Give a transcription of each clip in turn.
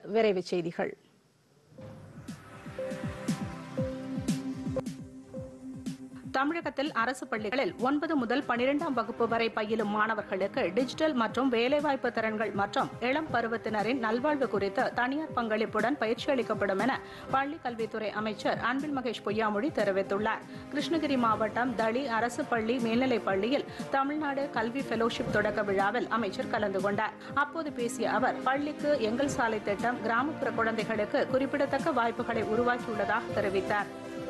விரைவுச் செய்திகள் தமிழகத்தில் அரசு பள்ளிகளில் ஒன்பது முதல் பனிரெண்டாம் வகுப்பு வரை பயிலும் மாணவர்களுக்கு டிஜிட்டல் மற்றும் வேலைவாய்ப்பு திறன்கள் மற்றும் இளம் பருவத்தினரின் நல்வாழ்வு குறித்து தனியார் பங்களிப்புடன் பயிற்சி அளிக்கப்படும் என பள்ளிக் கல்வித்துறை அமைச்சர் அன்பில் மகேஷ் பொய்யாமொழி தெரிவித்துள்ளார் கிருஷ்ணகிரி மாவட்டம் தளி அரசு பள்ளி மேல்நிலைப் பள்ளியில் தமிழ்நாடு கல்வி ஃபெலோஷிப் தொடக்க விழாவில் அமைச்சர் கலந்து கொண்டார் அப்போது பேசிய அவர் பள்ளிக்கு எங்கள் சாலை திட்டம் கிராமப்புற குழந்தைகளுக்கு குறிப்பிடத்தக்க வாய்ப்புகளை உருவாக்கியுள்ளதாக தெரிவித்தார்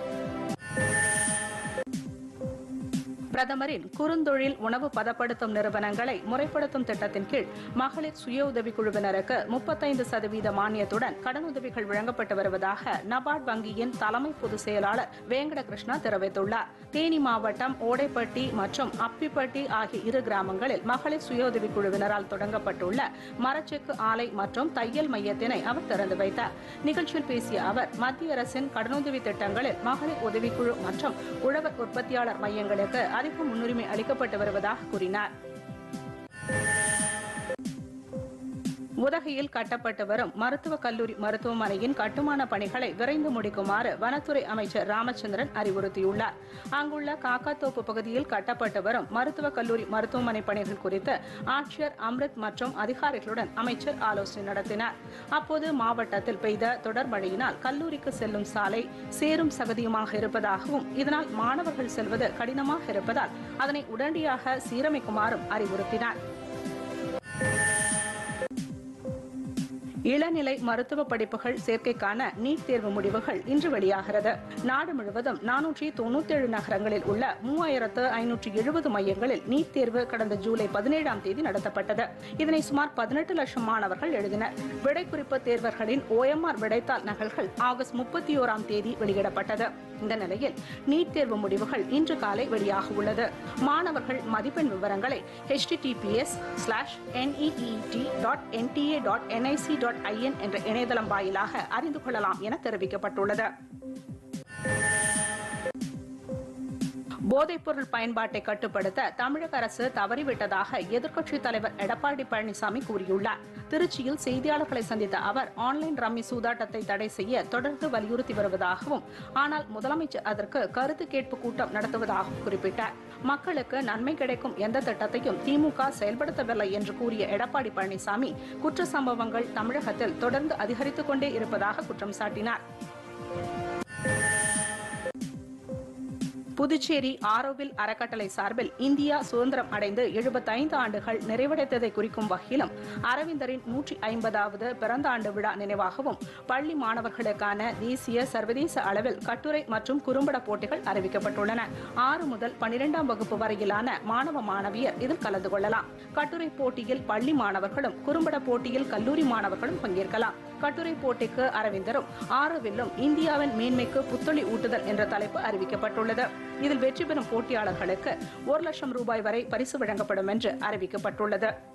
பிரதமரின் குறுந்தொழில் உணவு பதப்படுத்தும் நிறுவனங்களை முறைப்படுத்தும் திட்டத்தின் கீழ் மகளிர் சுய உதவிக் குழுவினருக்கு முப்பத்தைந்து சதவீத மானியத்துடன் கடனுதவிகள் வழங்கப்பட்டு வருவதாக நபார்ட் வங்கியின் தலைமை பொதுச் செயலாளர் வேங்கட கிருஷ்ணா தெரிவித்துள்ளார் தேனி மாவட்டம் ஓடைப்பட்டி மற்றும் அப்பிப்பட்டி ஆகிய இரு கிராமங்களில் மகளிர் சுய உதவிக் குழுவினரால் தொடங்கப்பட்டுள்ள மரச்செக்கு ஆலை மற்றும் தையல் மையத்தினை அவர் திறந்து வைத்தார் நிகழ்ச்சியில் பேசிய அவர் மத்திய அரசின் கடனுதவி திட்டங்களில் மகளிர் உதவிக்குழு மற்றும் உழவர் உற்பத்தியாளர் மையங்களுக்கு அதிக முன்னுரிமை அளிக்கப்பட்டு வருவதாக கூறினார் உதகையில் கட்டப்பட்டு வரும் மருத்துவக் கல்லூரி மருத்துவமனையின் கட்டுமான பணிகளை விரைந்து முடிக்குமாறு வனத்துறை அமைச்சர் ராமச்சந்திரன் அறிவுறுத்தியுள்ளார் அங்குள்ள காக்காத்தோப்பு பகுதியில் கட்டப்பட்டு வரும் மருத்துவக் கல்லூரி மருத்துவமனை பணிகள் குறித்து ஆட்சியர் அம்ரித் மற்றும் அதிகாரிகளுடன் அமைச்சர் ஆலோசனை நடத்தினார் அப்போது மாவட்டத்தில் பெய்த தொடர் மழையினால் கல்லூரிக்கு செல்லும் சாலை சேரும் சகதியுமாக இருப்பதாகவும் இதனால் மாணவர்கள் செல்வது கடினமாக இருப்பதால் அதனை உடனடியாக சீரமைக்குமாறும் அறிவுறுத்தினார் இளநிலை மருத்துவ படிப்புகள் சேர்க்கைக்கான நீட் தேர்வு முடிவுகள் இன்று வெளியாகிறது நாடு முழுவதும் நானூற்றி தொண்ணூத்தேழு நகரங்களில் உள்ள மூவாயிரத்து ஐநூற்றி எழுபது மையங்களில் நீட் தேர்வு கடந்த ஜூலை பதினேழாம் தேதி நடத்தப்பட்டது இதனை சுமார் பதினெட்டு லட்சம் மாணவர்கள் எழுதினர் விடைக்குறிப்பு தேர்வர்களின் ஓஎம்ஆர் விடைத்தாள் நகல்கள் ஆகஸ்ட் முப்பத்தி ஓராம் தேதி வெளியிடப்பட்டது இந்த நிலையில் நீட் தேர்வு முடிவுகள் இன்று காலை வெளியாக உள்ளது மாணவர்கள் மதிப்பெண் விவரங்களை https slash NEET dot NTA dot NIC dot IN என்ற இணையதளம் வாயிலாக அறிந்து கொள்ளலாம் என தெரிவிக்கப்பட்டுள்ளது போதைப்பொருள் பயன்பாட்டை கட்டுப்படுத்த தமிழக அரசு தவறிவிட்டதாக எதிர்க்கட்சித் தலைவர் எடப்பாடி பழனிசாமி கூறியுள்ளார் திருச்சியில் செய்தியாளர்களை சந்தித்த அவர் ஆன்லைன் ரம்மி சூதாட்டத்தை தடை செய்ய தொடர்ந்து வலியுறுத்தி வருவதாகவும் ஆனால் முதலமைச்சர் அதற்கு கருத்து கேட்பு கூட்டம் நடத்துவதாகவும் குறிப்பிட்டார் மக்களுக்கு நன்மை கிடைக்கும் எந்த திட்டத்தையும் திமுக செயல்படுத்தவில்லை என்று கூறிய எடப்பாடி பழனிசாமி குற்ற சம்பவங்கள் தமிழகத்தில் தொடர்ந்து அதிகரித்துக் கொண்டே இருப்பதாக குற்றம் சாட்டினார் புதுச்சேரி ஆரோவில் அறக்கட்டளை சார்பில் இந்தியா சுதந்திரம் அடைந்து எழுபத்தைந்து ஆண்டுகள் நிறைவடைந்ததை குறிக்கும் வகையிலும் அரவிந்தரின் நூற்றி ஐம்பதாவது பிறந்த ஆண்டு விழா நினைவாகவும் பள்ளி மாணவர்களுக்கான தேசிய சர்வதேச அளவில் கட்டுரை மற்றும் குறும்பட போட்டிகள் அறிவிக்கப்பட்டுள்ளன ஆறு முதல் பனிரெண்டாம் வகுப்பு வரையிலான மாணவ மாணவியர் இதில் கலந்து கொள்ளலாம் கட்டுரை போட்டியில் பள்ளி மாணவர்களும் குறும்பட போட்டியில் கல்லூரி மாணவர்களும் பங்கேற்கலாம் கட்டுரை போட்டிக்கு அரவிந்தரும் ஆரோவில்லும் இந்தியாவின் மேன்மைக்கு புத்தொளி ஊட்டுதல் என்ற தலைப்பு அறிவிக்கப்பட்டுள்ளது இதில் வெற்றி பெறும் போட்டியாளர்களுக்கு ஒரு லட்சம் ரூபாய் வரை பரிசு வழங்கப்படும் என்று அறிவிக்கப்பட்டுள்ளது